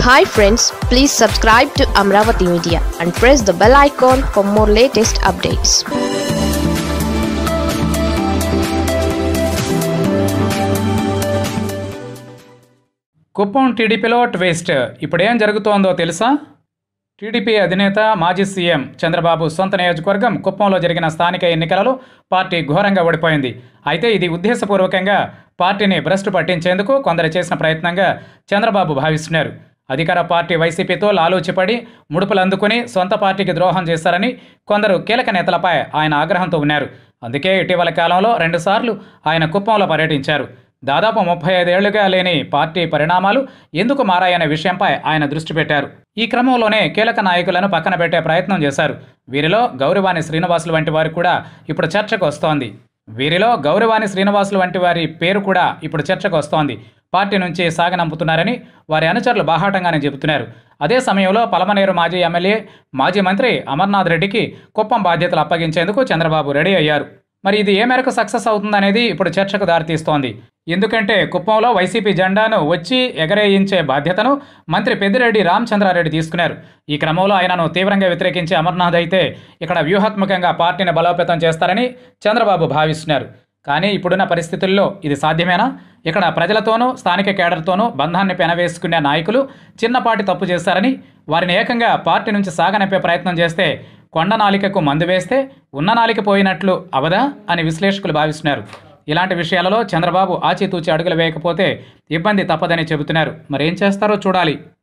hi friends please subscribe to Amaravati media and press the bell icon for more latest updates Kuppam టీడీపీలో twist ఇప్పుడేం జరుగుతోందో తెలుసా TDP అధినేత మాజీ సీఎం చంద్రబాబు సొంత నియోజకవర్గం కుప్పంలో జరిగిన స్థానిక ఎన్నికలలో పార్టీ ఘోరంగా ఓడిపోయింది అయితే ఇది ఉద్దేశపూర్వకంగా పార్టీని భ్రష్టు పట్టించేందుకు కొందరు చేసిన ప్రయత్నంగా చంద్రబాబు భావిస్తున్నారు అధికార పార్టీ వైసీపీతో లాలూచిపడి ముడుపులు అందుకుని సొంత పార్టీకి ద్రోహం చేశారని కొందరు కీలక నేతలపై ఆయన ఆగ్రహంతో ఉన్నారు అందుకే ఇటీవల కాలంలో రెండుసార్లు ఆయన కుప్పంలో పర్యటించారు దాదాపు ముప్పై ఐదేళ్లుగా లేని పార్టీ పరిణామాలు ఎందుకు మారాయనే విషయంపై ఆయన దృష్టి పెట్టారు ఈ క్రమంలోనే కీలక నాయకులను పక్కన పెట్టే ప్రయత్నం చేశారు వీరిలో గౌరవాని శ్రీనివాసులు వంటి వారు కూడా ఇప్పుడు చర్చకు వస్తోంది వీరిలో గౌరవాని శ్రీనివాసులు వంటి వారి పేరు కూడా ఇప్పుడు చర్చకు వస్తోంది పార్టీ నుంచి సాగనంపుతున్నారని వారి అనుచరులు బాహాటంగానే చెబుతున్నారు అదే సమయంలో పలమనేరు మాజీ ఎమ్మెల్యే మాజీ మంత్రి అమర్నాథ్ రెడ్డికి కుప్పం బాధ్యతలు అప్పగించేందుకు చంద్రబాబు రెడీ అయ్యారు మరి ఇది ఏ మేరకు సక్సెస్ అవుతుందనేది ఇప్పుడు చర్చకు దారితీస్తోంది ఎందుకంటే కుప్పంలో వైసీపీ జెండాను వచ్చి ఎగరేయించే బాధ్యతను మంత్రి పెద్దిరెడ్డి రామచంద్రారెడ్డి తీసుకున్నారు ఈ క్రమంలో ఆయనను తీవ్రంగా వ్యతిరేకించే అమర్నాథ్ అయితే ఇక్కడ వ్యూహాత్మకంగా పార్టీని బలోపేతం చేస్తారని చంద్రబాబు భావిస్తున్నారు కానీ ఇప్పుడున్న పరిస్థితుల్లో ఇది సాధ్యమేనా ఇక్కడ ప్రజలతోనూ స్థానిక కేడర్తోనూ బంధాన్ని పెనవేసుకునే నాయకులు చిన్నపాటి తప్పు చేశారని వారిని ఏకంగా పార్టీ నుంచి సాగనంపే ప్రయత్నం చేస్తే కొండ నాలికకు మందు వేస్తే ఉన్న నాలిక పోయినట్లు అవదా అని విశ్లేషకులు భావిస్తున్నారు ఇలాంటి విషయాలలో చంద్రబాబు ఆచితూచి అడుగులు వేయకపోతే ఇబ్బంది తప్పదని చెబుతున్నారు మరేం చేస్తారో చూడాలి